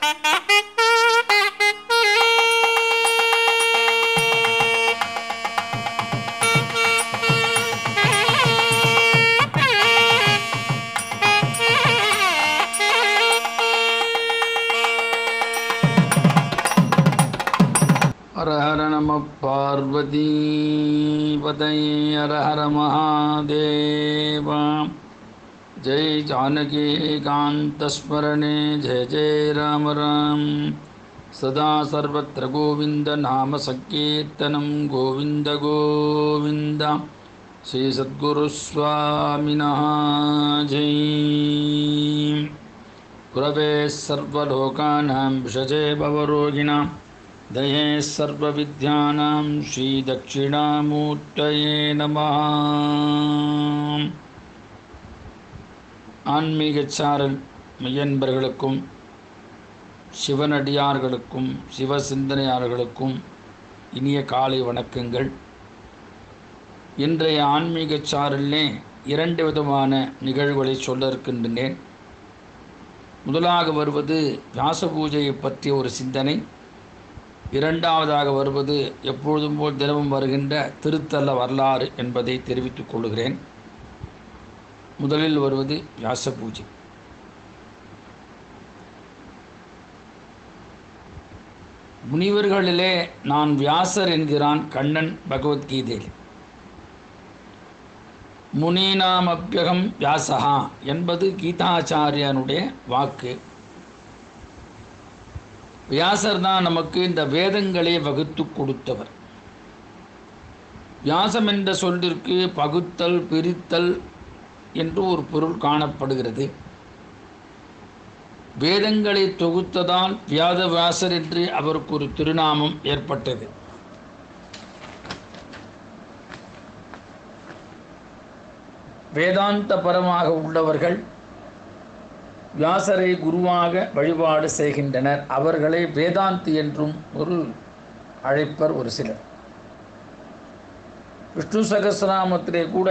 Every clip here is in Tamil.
ஹர ஹர நம பார்வதி பதையே ஹர ஹர மகாதேவா ஜெய் ஜானகி காந்தஸ்மரணே ஜெய ஜெய ராம ராம் சதா சர்வத்திர கோவிந்த நாம சங்கீர்த்தனம் கோவிந்த கோவிந்த ஸ்ரீ சத்குருஸ்வாமினः ஜெய் குரவே சர்வலோகானாं விஷஜே பவரோகிணாं दये सर्वविद्यानां श्रीदक्षिणामूर्तये नमः ஆன்மீகச்சாரல் மெய்யன்பர்களுக்கும் சிவனடியார்களுக்கும் சிவ சிந்தனையாளர்களுக்கும் இனிய காலை வணக்கங்கள் இன்றைய ஆன்மீகச்சாரலிலே இரண்டு விதமான நிகழ்வுகளை சொல்ல இருக்கின்றேன் முதலாக வருவது வியாச பூஜையை பற்றிய ஒரு சிந்தனை இரண்டாவதாக வருவது எப்பொழுதும் போல் தினமும் வருகின்ற திருத்தல வரலாறு என்பதை தெரிவித்துக் கொள்கிறேன் முதலில் வருவது வியாச பூஜை முனிவர்களிலே நான் வியாசர் என்கிறான் கண்ணன் பகவத்கீதையில் முனீனாம் அப்பியகம் வியாசகா என்பது கீதாச்சாரியனுடைய வாக்கு வியாசர் தான் நமக்கு இந்த வேதங்களை வகுத்து கொடுத்தவர் வியாசம் என்ற சொல்லிற்கு பகுத்தல் பிரித்தல் என்று ஒரு பொருள் காணப்படுகிறது வேதங்களை தொகுத்ததால் வியாத வியாசர் என்று அவருக்கு ஒரு திருநாமம் ஏற்பட்டது வேதாந்த பரமாக உள்ளவர்கள் வியாசரை குருவாக வழிபாடு செய்கின்றனர் அவர்களை வேதாந்தி என்றும் ஒரு அழைப்பர் ஒரு சிலர் விஷ்ணு சகசிராமத்திலே கூட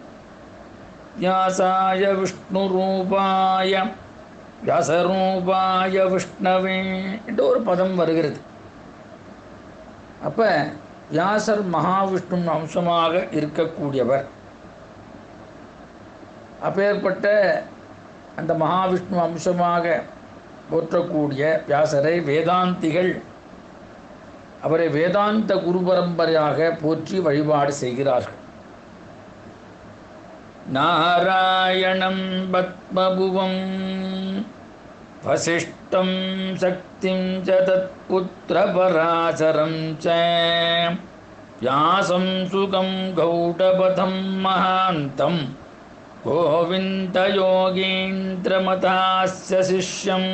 வியாசாய விஷ்ணு ரூபாய வியாசரூபாய விஷ்ணவே என்று ஒரு பதம் வருகிறது அப்போ வியாசர் மகாவிஷ்ணு அம்சமாக இருக்கக்கூடியவர் அப்பேற்பட்ட அந்த மகாவிஷ்ணு அம்சமாக போற்றக்கூடிய வியாசரை வேதாந்திகள் அவரை வேதாந்த குரு பரம்பரையாக போற்றி வழிபாடு செய்கிறார்கள் நாராயணம் பத்மபுவம் வசிஷ்டம் சக்திம் ச தத்புத்திரபராசரம் ச வியாசம் சுகம் கௌடபதம் மகாந்தம் गोविन्दयोगीन्द्रमतास्य शिष्यं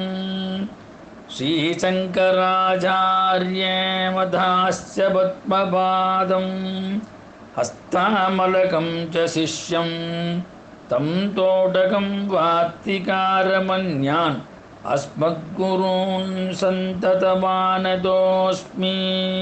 श्रीशङ्कराचार्यमधास्य पद्मपादं हस्तामलकं च शिष्यं तं तोटकं वात्तिकारमन्यान् अस्मद्गुरून् सन्ततमानतोऽस्मि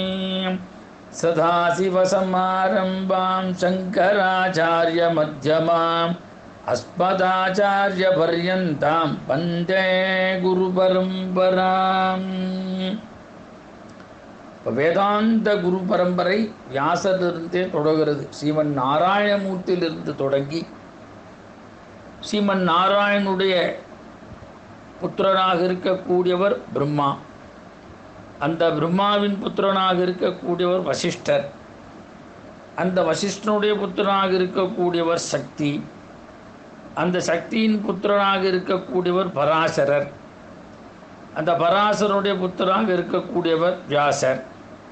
सदाशिवसमारम्भां शङ्कराचार्यमध्यमाम् अस्मदाचार्यपर्यन्तां वन्दे குருபரம்பராம் இப்போ வேதாந்த குரு பரம்பரை வியாசரிலிருந்தே தொடர்கிறது ஸ்ரீமன் நாராயணமூர்த்தியிலிருந்து தொடங்கி ஸ்ரீமன் நாராயணனுடைய புத்திரனாக இருக்கக்கூடியவர் பிரம்மா அந்த பிரம்மாவின் புத்திரனாக இருக்கக்கூடியவர் வசிஷ்டர் அந்த வசிஷ்டனுடைய புத்திரனாக இருக்கக்கூடியவர் சக்தி அந்த சக்தியின் புத்திரனாக இருக்கக்கூடியவர் பராசரர் அந்த பராசருடைய புத்திரனாக இருக்கக்கூடியவர் வியாசர்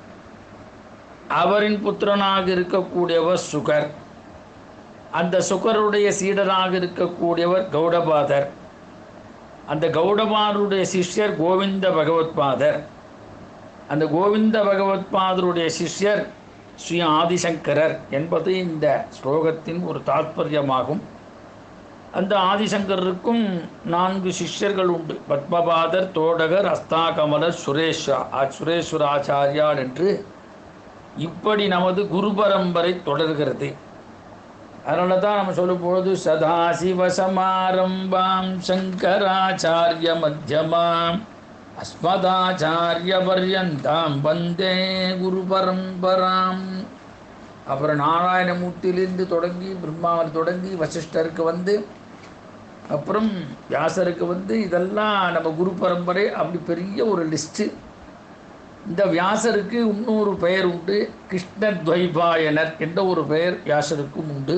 அவரின் புத்திரனாக இருக்கக்கூடியவர் சுகர் அந்த சுகருடைய சீடராக இருக்கக்கூடியவர் கௌடபாதர் அந்த கௌடபாதருடைய சிஷ்யர் கோவிந்த பகவத்பாதர் அந்த கோவிந்த பகவத்பாதருடைய சிஷ்யர் ஸ்ரீ ஆதிசங்கரர் என்பது இந்த ஸ்லோகத்தின் ஒரு தாத்பரியமாகும் அந்த ஆதிசங்கருக்கும் நான்கு சிஷ்யர்கள் உண்டு பத்மபாதர் தோடகர் அஸ்தாகமலர் சுரேஷா சுரேஸ்வர ஆச்சாரியார் என்று இப்படி நமது குரு பரம்பரை தொடர்கிறது அதனால தான் நம்ம சொல்லும் பொழுது சதாசிவ சமாரம்பாம் சங்கராச்சாரிய மத்தியமாம் அஸ்மதாச்சாரியபர்யந்தாம் வந்தே குரு பரம்பராம் அப்புறம் நாராயணமூர்த்தியிலிருந்து தொடங்கி பிரம்மாவில் தொடங்கி வசிஷ்டருக்கு வந்து அப்புறம் வியாசருக்கு வந்து இதெல்லாம் நம்ம குரு பரம்பரை அப்படி பெரிய ஒரு லிஸ்ட்டு இந்த வியாசருக்கு இன்னொரு பெயர் உண்டு கிருஷ்ணத்வைபாயனர் என்ற ஒரு பெயர் வியாசருக்கும் உண்டு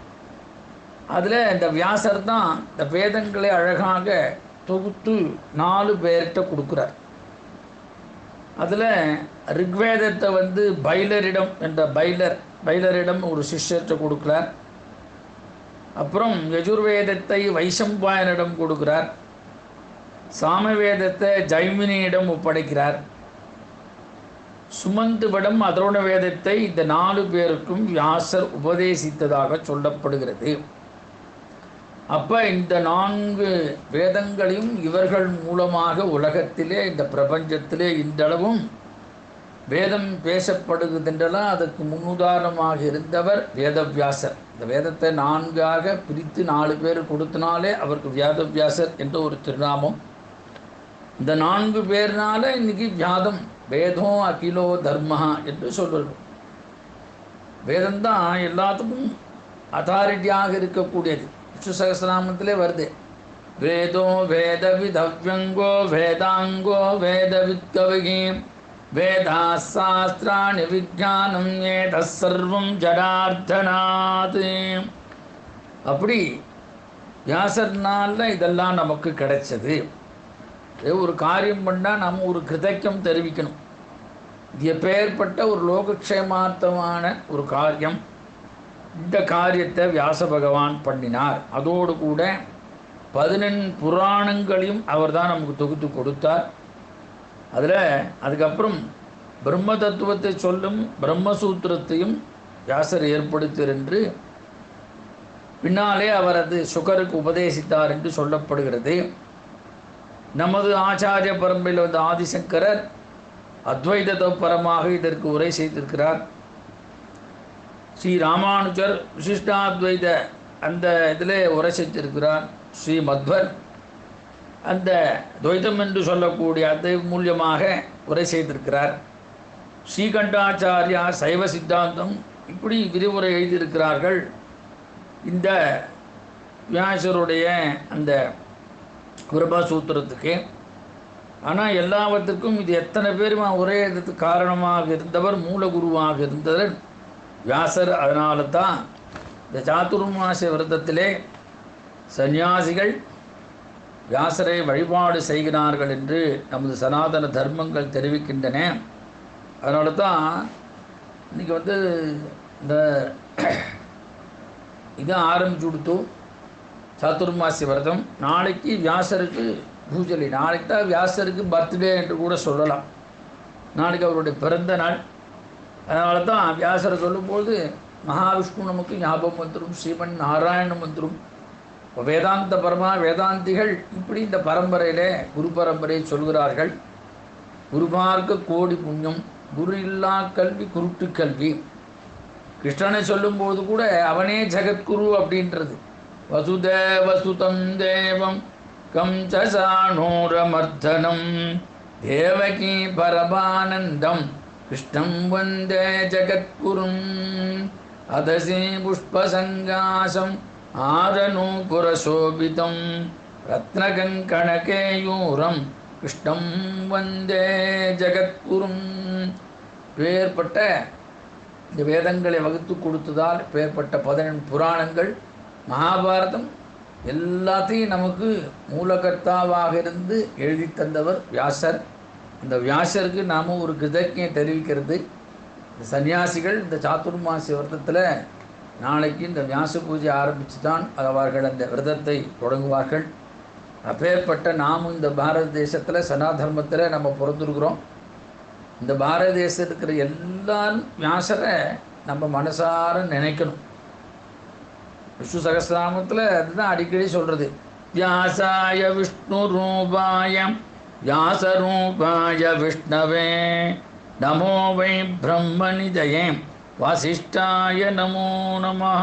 அதில் இந்த வியாசர் தான் இந்த வேதங்களை அழகாக தொகுத்து நாலு பேர்கிட்ட கொடுக்குறார் அதில் ரிக்வேதத்தை வந்து பைலரிடம் என்ற பைலர் பைலரிடம் ஒரு சிஷ்யர்கிட்ட கொடுக்குறார் அப்புறம் யஜுர்வேதத்தை வைசம்பாயனிடம் கொடுக்கிறார் சாமவேதத்தை ஜைமினியிடம் ஒப்படைக்கிறார் சுமந்துவிடம் அதரோண வேதத்தை இந்த நாலு பேருக்கும் வியாசர் உபதேசித்ததாக சொல்லப்படுகிறது அப்போ இந்த நான்கு வேதங்களையும் இவர்கள் மூலமாக உலகத்திலே இந்த பிரபஞ்சத்திலே இன்றளவும் வேதம் பேசப்படுகிறதென்றெல்லாம் அதற்கு முன்னுதாரணமாக இருந்தவர் வேதவியாசர் இந்த வேதத்தை நான்காக பிரித்து நாலு பேர் கொடுத்தனாலே அவருக்கு வேதவியாசர் என்ற ஒரு திருநாமம் இந்த நான்கு பேர்னால இன்னைக்கு வியாதம் வேதம் அகிலோ தர்மஹா என்று சொல்வது வேதம்தான் எல்லாத்துக்கும் அத்தாரிட்டியாக இருக்கக்கூடியது விஷ்ணு சகசிரநாமத்திலே வருது வேதோ வேத விதவ்யங்கோ வேதாங்கோ வேத வித்கவிகி வேதா சாஸ்திராணி விஜானம் ஏத சர்வம் ஜடார்த்தனாத் அப்படி வியாசர்னால இதெல்லாம் நமக்கு கிடைச்சது ஏதோ ஒரு காரியம் பண்ணால் நம்ம ஒரு கிருதக்கம் தெரிவிக்கணும் இது எப்பேற்பட்ட ஒரு லோகக்ஷேமார்த்தமான ஒரு காரியம் இந்த காரியத்தை வியாச பகவான் பண்ணினார் அதோடு கூட பதினெண் புராணங்களையும் அவர் தான் நமக்கு தொகுத்து கொடுத்தார் அதில் அதுக்கப்புறம் பிரம்ம தத்துவத்தை சொல்லும் பிரம்மசூத்திரத்தையும் வியாசர் ஏற்படுத்தார் என்று பின்னாலே அவர் அது சுகருக்கு உபதேசித்தார் என்று சொல்லப்படுகிறது நமது ஆச்சாரிய பரம்பரையில் வந்த ஆதிசங்கரர் அத்வைத பரமாக இதற்கு உரை செய்திருக்கிறார் ஸ்ரீ ராமானுஜர் விசிஷ்டாத்வைத அந்த இதில் உரை செய்திருக்கிறார் ஸ்ரீ மத்வர் அந்த துவைதம் என்று சொல்லக்கூடிய அது மூலியமாக உரை செய்திருக்கிறார் ஸ்ரீகண்டாச்சாரியா சைவ சித்தாந்தம் இப்படி விரிவுரை எழுதியிருக்கிறார்கள் இந்த வியாசருடைய அந்த கிருபாசூத்திரத்துக்கு ஆனால் எல்லாவற்றுக்கும் இது எத்தனை பேருமா ஒரே இதுக்கு காரணமாக இருந்தவர் மூலகுருவாக இருந்தவர் வியாசர் அதனால தான் இந்த சாத்துர்மாச விரதத்திலே சந்நியாசிகள் வியாசரை வழிபாடு செய்கிறார்கள் என்று நமது சனாதன தர்மங்கள் தெரிவிக்கின்றன அதனால தான் இன்றைக்கி வந்து இந்த இது ஆரம்பிச்சு கொடுத்தோம் சாத்துர்மாசி விரதம் நாளைக்கு வியாசருக்கு பூஜை நாளைக்கு தான் வியாசருக்கு பர்த்டே என்று கூட சொல்லலாம் நாளைக்கு அவருடைய பிறந்த நாள் அதனால தான் வியாசரை சொல்லும்போது மகாவிஷ்ணு நமக்கு ஞாபகம் வந்துடும் ஸ்ரீமன் நாராயணம் வந்துடும் வேதாந்த பரமா வேதாந்திகள் இப்படி இந்த பரம்பரையிலே குரு பரம்பரையை சொல்கிறார்கள் குருமார்க்க கோடி புண்ணியம் குரு இல்லா கல்வி குருட்டு கல்வி கிருஷ்ணனை சொல்லும்போது கூட அவனே ஜெகத்குரு அப்படின்றது வசுதேவ சுதம் தேவம் கம் சாணூரமர்த்தனம் தேவகி பரமானந்தம் கிருஷ்ணம் வந்தே ஜகத்குரும் அதசி புஷ்பசங்காசம் ஆரநூபுரசோபிதம் ரத்னகங்கணகேயூரம் கிருஷ்ணம் வந்தே ஜகத்குரும் பேர்பட்ட இந்த வேதங்களை வகுத்து கொடுத்ததால் பேர்பட்ட பதினெண் புராணங்கள் மகாபாரதம் எல்லாத்தையும் நமக்கு மூலகர்த்தாவாக இருந்து எழுதி தந்தவர் வியாசர் அந்த வியாசருக்கு நாம் ஒரு கிருதஜ்ஞை தெரிவிக்கிறது இந்த சன்னியாசிகள் இந்த சாத்துர்மாசி விரதத்தில் நாளைக்கு இந்த வியாச பூஜை ஆரம்பித்து தான் அவர்கள் அந்த விரதத்தை தொடங்குவார்கள் அப்பேற்பட்ட நாமும் இந்த பாரத தேசத்தில் சனாதர்மத்தில் நம்ம பிறந்திருக்கிறோம் இந்த பாரத தேசத்தில் இருக்கிற எல்லாரும் வியாசரை நம்ம மனசார நினைக்கணும் விஷ்ணு சகசிரநாமத்தில் அதுதான் அடிக்கடி சொல்கிறது வியாசாய விஷ்ணு ரூபாய வியாச ரூபாய விஷ்ணவே நமோ வை பிரம்மனிதயே வாசிஷ்டாய நமோ நமஹ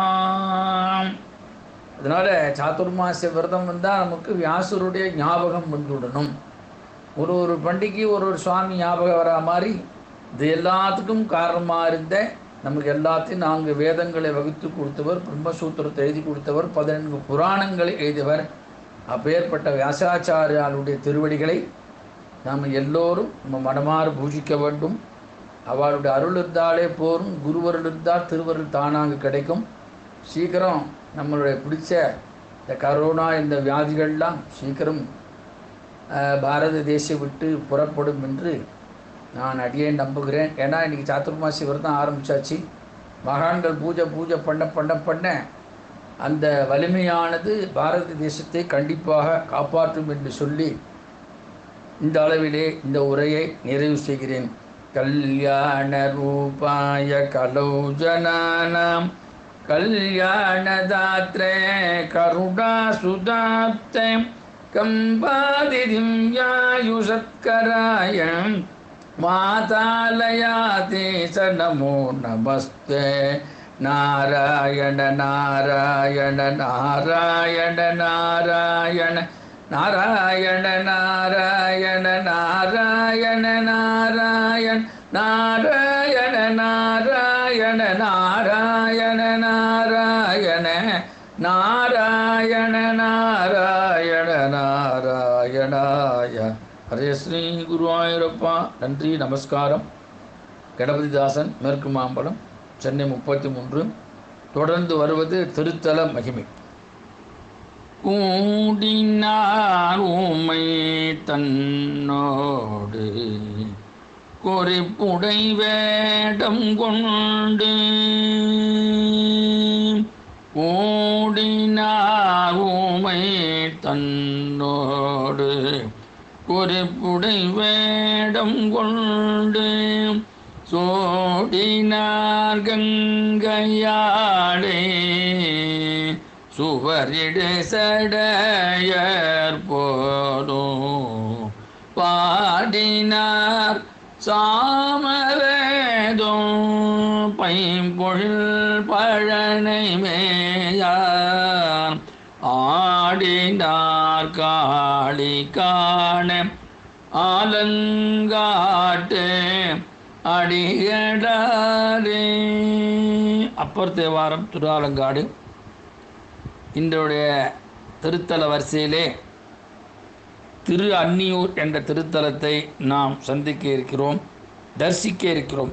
அதனால் சாத்துர்மாசிய விரதம் வந்தால் நமக்கு வியாசருடைய ஞாபகம் வந்துவிடணும் ஒரு ஒரு பண்டிகை ஒரு ஒரு சுவாமி ஞாபகம் வரா மாதிரி இது எல்லாத்துக்கும் காரணமாக இருந்த நமக்கு எல்லாத்தையும் நான்கு வேதங்களை வகுத்து கொடுத்தவர் பிரம்மசூத்திரத்தை எழுதி கொடுத்தவர் பதினெண்டு புராணங்களை எழுதியவர் அப்பேற்பட்ட வியாசாச்சாரியாளுடைய திருவடிகளை நாம் எல்லோரும் நம்ம மனமாறு பூஜிக்க வேண்டும் அவளுடைய அருள் இருந்தாலே போரும் குருவருள் இருந்தால் திருவருள் தானாக கிடைக்கும் சீக்கிரம் நம்மளுடைய பிடிச்ச இந்த கரோனா இந்த வியாதிகள்லாம் சீக்கிரம் அஹ், பாரத தேசம் விட்டு புறப்படும் என்று நான் அடியே நம்புகிறேன் ஏன்னா இன்றைக்கி சாத்துர்மாசி விரதம் ஆரம்பிச்சாச்சு மகான்கள் பூஜை பூஜை பண்ண பண்ண பண்ண அந்த வலிமையானது பாரத தேசத்தை கண்டிப்பாக காப்பாற்றும் என்று சொல்லி இந்த அளவிலே இந்த உரையை நிறைவு செய்கிறேன் கல்யாண ரூபாய கலௌஜனானாம் கல்யாணதாத்ரே கருணா சுதாப்தே கம்பாதி திவ்யாயுஷத்கராய மாதாலயாதே ச நமோ நமஸ்தே நாராயண நாராயண நாராயண நாராயண நாராயண நாராயண நாராயண நாராயண நாராயண நாராயண நாராயண நாராயண நாராயண நாராயண நாராயணாய ஹரே ஸ்ரீ குருவாயூரப்பா நன்றி நமஸ்காரம் கணபதிதாசன் மேற்கு மாம்பலம் சென்னை முப்பத்தி மூன்று தொடர்ந்து வருவது திருத்தல மகிமை கூடினார் உமை தன்னோடு குறிப்புடை வேடம் கொண்டு கூடினார் உமை தன்னோடு குறிப்புடை வேடம் கொண்டு சோடினார் கங்கையாடே சுவரிடு சடையர் போலும் பாடினார் சாமவேதும் பைம்பொழில் பழனை மேயார் ஆடினார் காளி காண ஆலங்காட்டு அடிகடாரே அப்பர் தேவாரம் திருஆலங்காடு இன்றைய திருத்தல வரிசையிலே திரு அன்னியூர் என்ற திருத்தலத்தை நாம் சந்திக்க இருக்கிறோம் தரிசிக்க இருக்கிறோம்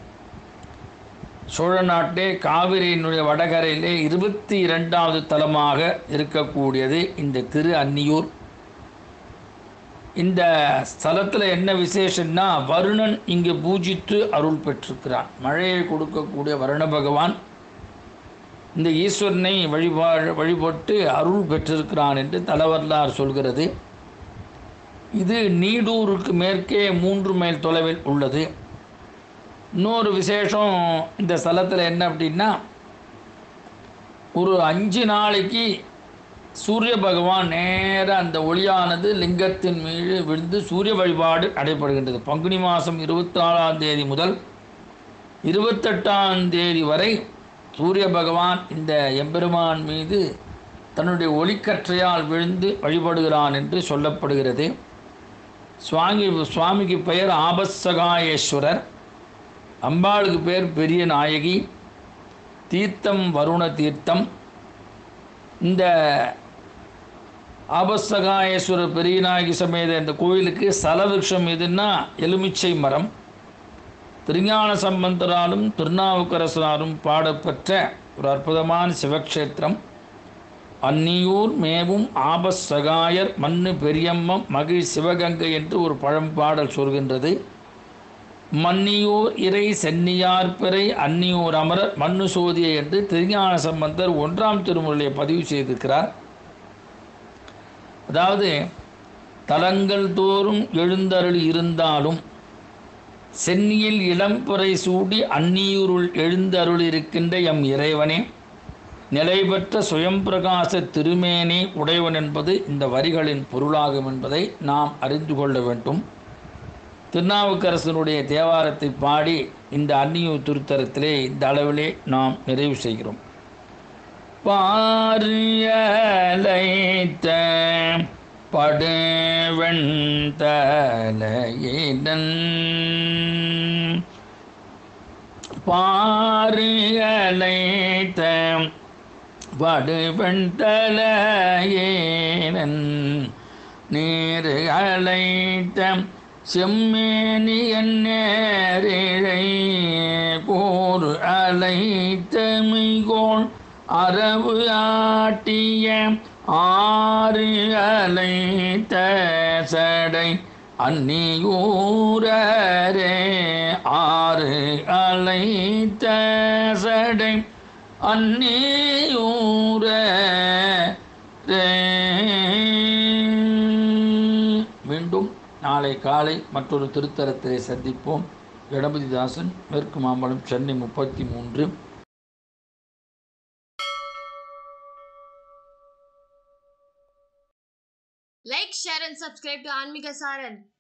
சோழ நாட்டே காவிரியினுடைய வடகரையிலே இருபத்தி இரண்டாவது தலமாக இருக்கக்கூடியது இந்த திரு அன்னியூர் இந்த ஸ்தலத்தில் என்ன விசேஷம்னா வருணன் இங்கு பூஜித்து அருள் பெற்றிருக்கிறான் மழையை கொடுக்கக்கூடிய வருண பகவான் இந்த ஈஸ்வரனை வழிபா வழிபட்டு அருள் பெற்றிருக்கிறான் என்று தலவரலாறு சொல்கிறது இது நீடூருக்கு மேற்கே மூன்று மைல் தொலைவில் உள்ளது இன்னொரு விசேஷம் இந்த ஸ்தலத்தில் என்ன அப்படின்னா ஒரு அஞ்சு நாளைக்கு சூரிய பகவான் நேராக அந்த ஒளியானது லிங்கத்தின் மீது விழுந்து சூரிய வழிபாடு நடைபெறுகின்றது பங்குனி மாதம் இருபத்தி நாலாம் தேதி முதல் இருபத்தெட்டாம் தேதி வரை சூரிய பகவான் இந்த எம்பெருமான் மீது தன்னுடைய ஒளிக்கற்றையால் விழுந்து வழிபடுகிறான் என்று சொல்லப்படுகிறது சுவாமி சுவாமிக்கு பெயர் ஆபத்சகாயேஸ்வரர் அம்பாளுக்கு பேர் பெரிய நாயகி தீர்த்தம் வருண தீர்த்தம் இந்த ஆபத்சகாயேஸ்வரர் பெரிய நாயகி சமேத இந்த கோயிலுக்கு சலவிருஷம் எதுன்னா எலுமிச்சை மரம் திருஞான சம்பந்தராலும் திருநாவுக்கரசராலும் பாடப்பெற்ற ஒரு அற்புதமான சிவக்ஷேத்திரம் அன்னியூர் மேவும் ஆபசகாயர் மண்ணு பெரியம்மம் மகிழ் சிவகங்கை என்று ஒரு பழம்பாடல் சொல்கின்றது மன்னியூர் இறை சென்னியார் பிறை அன்னியூர் அமரர் மண்ணு சோதியை என்று திருஞான சம்பந்தர் ஒன்றாம் திருமுறையை பதிவு செய்திருக்கிறார் அதாவது தலங்கள் தோறும் எழுந்தருள் இருந்தாலும் சென்னியில் இளம்புரை சூடி அந்நியூருள் எழுந்தருள் இருக்கின்ற எம் இறைவனே நிலை பெற்ற சுயம்பிரகாச திருமேனி உடையவன் என்பது இந்த வரிகளின் பொருளாகும் என்பதை நாம் அறிந்து கொள்ள வேண்டும் திருநாவுக்கரசனுடைய தேவாரத்தை பாடி இந்த அந்நியூர் திருத்தலத்திலே இந்த அளவிலே நாம் நிறைவு செய்கிறோம் பாரியலைத்த படுவெண்தலையிடன் பாரு அலைத்த படுவெண்தலையேனன் நீர் அலைத்த செம்மேனியன் நேரிழை போர் அலைத்த மிகோள் அரவு ஆட்டிய ஆறு அலைத்த சடை அந்நியூரரே ஆறு அலைத்த சடை அந்நியூரரே மீண்டும் நாளை காலை மற்றொரு திருத்தலத்திலே சந்திப்போம் கணபதிதாசன் மேற்கு மாம்பலம் சென்னை முப்பத்தி மூன்று Like, share, and subscribe to Anmika Saran.